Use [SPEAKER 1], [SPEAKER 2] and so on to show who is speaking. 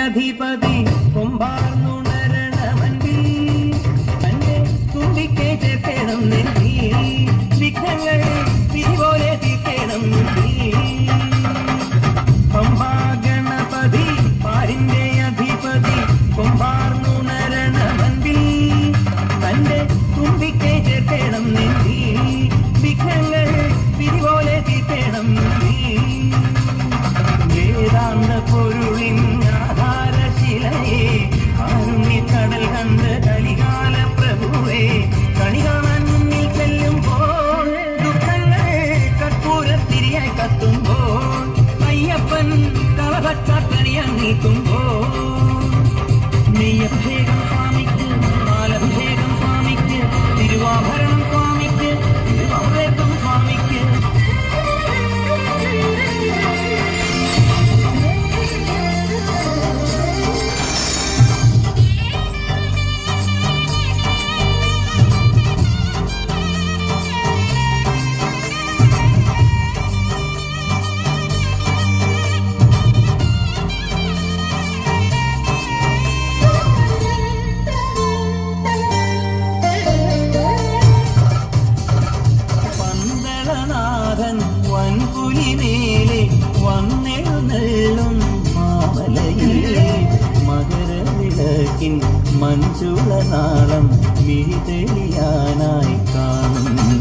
[SPEAKER 1] അധിപതി കൊമ്പാർന്നുണരണമൻപിൽ തന്റെ തുമ്പിക്കെ ചേർക്കണം നെല്ലി വിഘ്നങ്ങൾ പിരിപോലെ തീർക്കണം പമ്പാഗണപതി പാരിന്റെ അധിപതി കൊമ്പാർന്നുണരണമൻപിൽ തന്റെ തുമ്പിക്കെ ചേർക്കണം നെല്ലി വിഘ്നങ്ങൾ പിരിപോലെ തീർക്കണം വേദാന്ത പൊരുളിൻ ആധാരശിലയെ കാരുണ്യ കടൽ കണ്ട് കലികാല പ്രഭുവേ കണി കാണാൻ മുന്നിൽ ചെല്ലുമ്പോൾ ദുഃഖങ്ങൾ കർപ്പൂരത്തിരിയായി കത്തുമ്പോൾ അയ്യപ്പൻ കളഭച്ചാക്കണിയാൻ നീക്കുമ്പോൾ നെയ്യഭിഷേകം സ്വാമിക്ക് പാലഭിഷേകം സ്വാമിക്ക് തിരുവാഭരണം സ്വാമിക്ക് തിരുവാഭരണം സ്വാമിക്ക് പന്തളനാഥൻ വൻപുലിമേലെ വന്നെഴുന്നള്ളും മാമലയിലെ മകരവിളക്കിൻ മഞ്ചുളനാളം മിഴിതെളിയാനായി കാണുന്നു